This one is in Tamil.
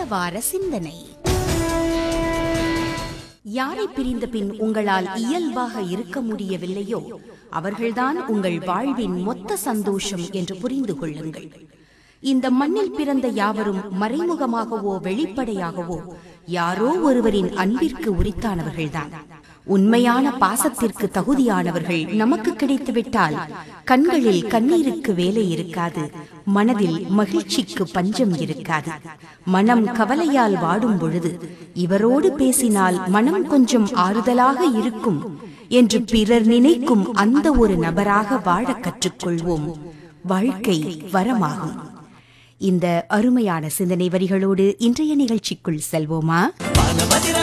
வார சிந்தனை யாரை பிரிந்த பின் உங்களால் இயல்பாக இருக்க முடியவில்லையோ அவர்கள்தான் உங்கள் வாழ்வின் மொத்த சந்தோஷம் என்று புரிந்து கொள்ளுங்கள் இந்த மண்ணில் பிறந்த யாவரும் மறைமுகமாகவோ வெளிப்படையாகவோ யாரோ ஒருவரின் அன்பிற்கு உரித்தானவர்கள்தான் உண்மையான பாசத்திற்கு தகுதியானவர்கள் நமக்கு கிடைத்துவிட்டால் கண்களில் கண்ணீருக்கு வேலை இருக்காது மனதில் மகிழ்ச்சிக்கு பஞ்சம் இருக்காது மனம் கவலையால் வாடும் பொழுது இவரோடு பேசினால் மனம் கொஞ்சம் ஆறுதலாக இருக்கும் என்று பிறர் நினைக்கும் அந்த ஒரு நபராக வாழக் கற்றுக்கொள்வோம் வாழ்க்கை வரமாகும் இந்த அருமையான சிந்தனை வரிகளோடு இன்றைய நிகழ்ச்சிக்குள் செல்வோமா